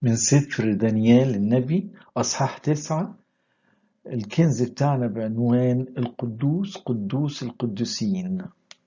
من سفر دانيال النبي أصحاح تسعة الكنز بتاعنا بعنوان القدوس قدوس القدوسين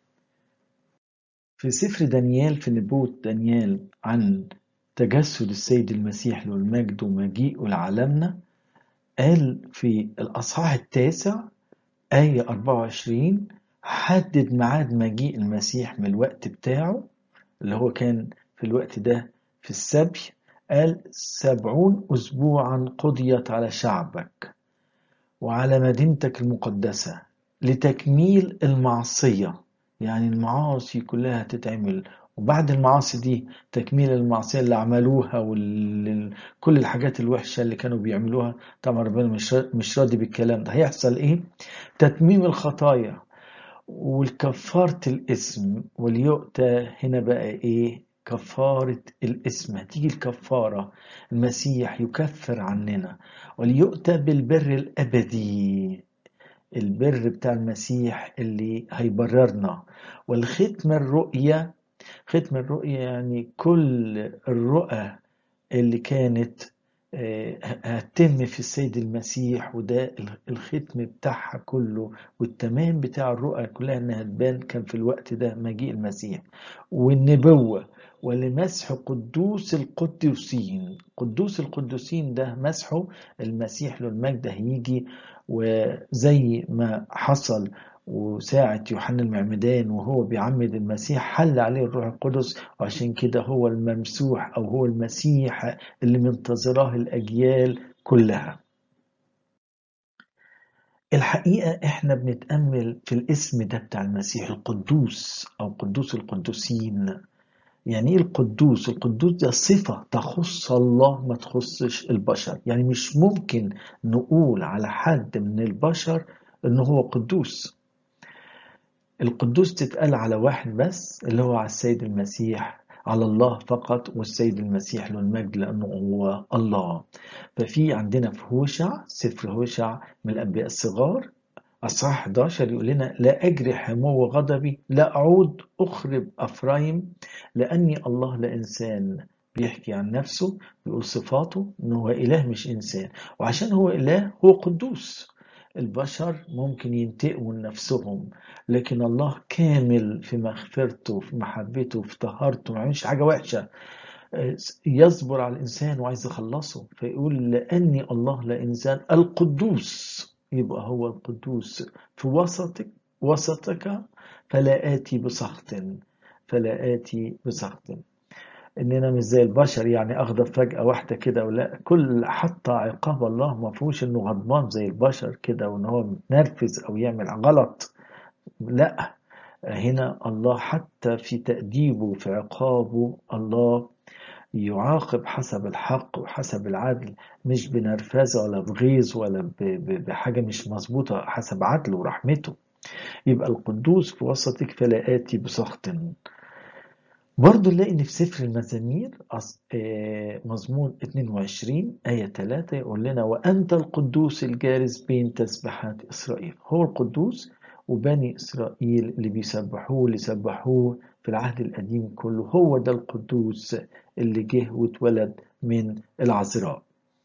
في سفر دانيال في نبوة دانيال عن تجسد السيد المسيح له المجد ومجيئه لعالمنا قال في الأصحاح التاسع آية 24 حدد ميعاد مجيء المسيح من الوقت بتاعه اللي هو كان في الوقت ده في السبي قال سبعون أسبوعا قضيت على شعبك وعلى مدينتك المقدسة لتكميل المعصية يعني المعاصي كلها تتعمل وبعد المعاصي دي تكميل المعصية اللي عملوها وكل الحاجات الوحشة اللي كانوا بيعملوها طبعا ربنا مش مش راضي بالكلام ده هيحصل ايه تتميم الخطايا والكفارة الاسم وليؤتى هنا بقى ايه كفارة الاسم هتيجي الكفارة المسيح يكفر عننا وليؤتى بالبر الأبدي البر بتاع المسيح اللي هيبررنا والختم الرؤية ختم الرؤية يعني كل الرؤى اللي كانت هتتم في السيد المسيح وده الختم بتاعها كله والتمام بتاع الرؤى كلها انها تبان كان في الوقت ده مجيء المسيح والنبوة ولمسح قدوس القدوسين قدوس القدوسين ده مسحه المسيح له المجد هيجي وزي ما حصل وساعة يوحنا المعمدان وهو بيعمد المسيح حل عليه الروح القدس وعشان كده هو الممسوح أو هو المسيح اللي منتظراه الأجيال كلها الحقيقة احنا بنتأمل في الاسم ده بتاع المسيح القدوس أو قدوس القدوسين يعني ايه القدوس القدوس ده صفة تخص الله ما تخصش البشر يعني مش ممكن نقول على حد من البشر انه هو قدوس القدوس تتقال على واحد بس اللي هو على السيد المسيح على الله فقط والسيد المسيح له المجد لأنه هو الله ففي عندنا في هوشع سفر هوشع من الأنبياء الصغار أصحاح 11 يقول لنا لا أجري حمو غضبي لا أعود أخرب أفرايم لأني الله لا إنسان بيحكي عن نفسه بيقول صفاته إنه هو إله مش إنسان وعشان هو إله هو قدوس البشر ممكن ينتقموا من نفسهم لكن الله كامل في مغفرته في محبته في طهارته ما يعملش حاجة وحشة يصبر على الإنسان وعايز يخلصه فيقول لأني الله لا إنسان القدوس يبقى هو القدوس في وسطك وسطك فلا آتي بسخط فلا آتي بسخط اننا مش زي البشر يعني اغضب فجأة واحدة كده ولا كل حتى عقاب الله ما فيهوش انه غضبان زي البشر كده وان هو نرفز او يعمل غلط لا هنا الله حتى في تأديبه في عقابه الله يعاقب حسب الحق وحسب العدل مش بنرفزة ولا بغيظ ولا بحاجة مش مظبوطة حسب عدله ورحمته يبقى القدوس في وسطك فلا آتي بسخط برضه نلاقي ان في سفر المزامير مزمور 22 آية 3 يقول لنا وأنت القدوس الجالس بين تسبحات إسرائيل هو القدوس وبني إسرائيل اللي بيسبحوه اللي سبحوه في العهد القديم كله هو ده القدوس اللي جه واتولد من العذراء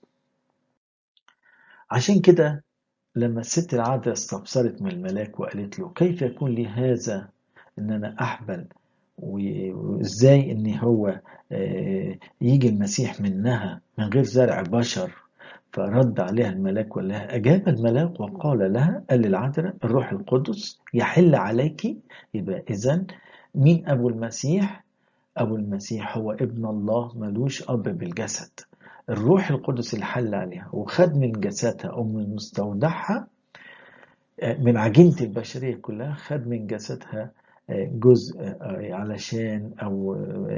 عشان كده لما الست العذراء استبصرت من الملاك وقالت له كيف يكون لي هذا ان انا احبل وازاي ان هو يجي المسيح منها من غير زرع بشر فرد عليها الملاك وقال لها أجاب الملاك وقال لها قال للعذراء الروح القدس يحل عليك يبقى إذا مين أبو المسيح؟ أبو المسيح هو ابن الله ملوش أب بالجسد الروح القدس اللي حل عليها وخد من جسدها أو من مستودعها من عجينة البشرية كلها خد من جسدها جزء علشان او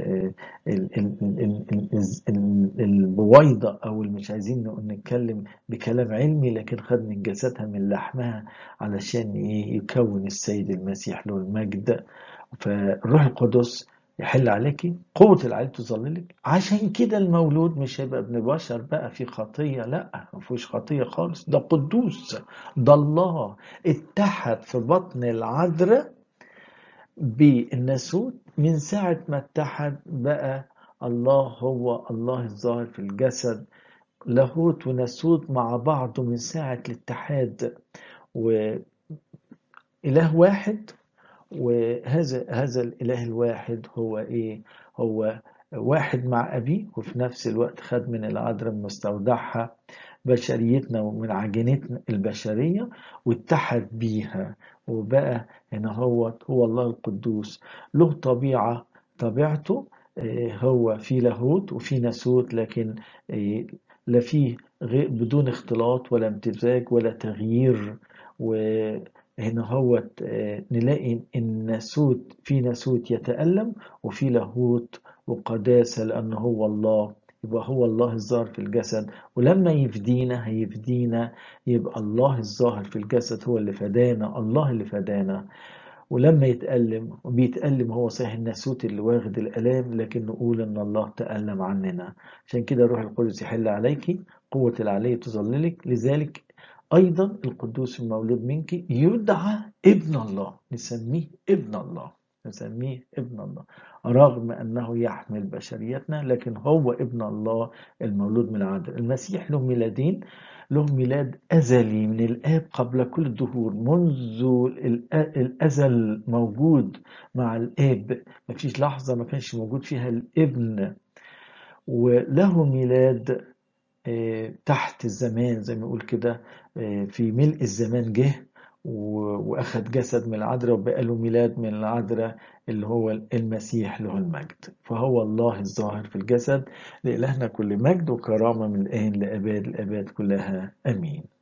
البويضة او مش عايزين نتكلم بكلام علمي لكن خد من جسدها من لحمها علشان يكون السيد المسيح له المجد فالروح القدس يحل عليك قوة العلم تظللك عشان كده المولود مش هيبقى ابن بشر بقى في خطية لا ما فيهوش خطية خالص ده قدوس ده الله اتحد في بطن العذراء بالناسوت من ساعة ما اتحد بقى الله هو الله الظاهر في الجسد لاهوت وناسوت مع بعض من ساعة الاتحاد وإله واحد وهذا هذا الإله الواحد هو إيه؟ هو واحد مع أبيه وفي نفس الوقت خد من العذراء مستودعها بشريتنا ومن عجينتنا البشرية واتحد بيها وبقى هنا هو هو الله القدوس له طبيعة طبيعته هو في لاهوت وفي ناسوت لكن لا فيه بدون اختلاط ولا امتزاج ولا تغيير وهنا هو نلاقي ان ناسوت في ناسوت يتألم وفي لاهوت وقداسة لأنه هو الله يبقى هو الله الظاهر في الجسد ولما يفدينا هيفدينا يبقى الله الظاهر في الجسد هو اللي فدانا الله اللي فدانا ولما يتألم وبيتألم هو صحيح الناسوت اللي واخد الألام لكن نقول إن الله تألم عننا عشان كده الروح القدس يحل عليك قوة العلي تظللك لذلك أيضا القدوس المولود منك يدعى ابن الله نسميه ابن الله نسميه ابن الله رغم أنه يحمل بشريتنا لكن هو ابن الله المولود من العدل المسيح له ميلادين له ميلاد أزلي من الآب قبل كل الدهور منذ الأزل موجود مع الآب ما فيش لحظة ما كانش موجود فيها الابن وله ميلاد تحت الزمان زي ما يقول كده في ملء الزمان جه واخد جسد من العذراء وبقى له ميلاد من العذراء اللي هو المسيح له المجد فهو الله الظاهر في الجسد لإلهنا كل مجد وكرامة من الآن لأباد الأباد كلها أمين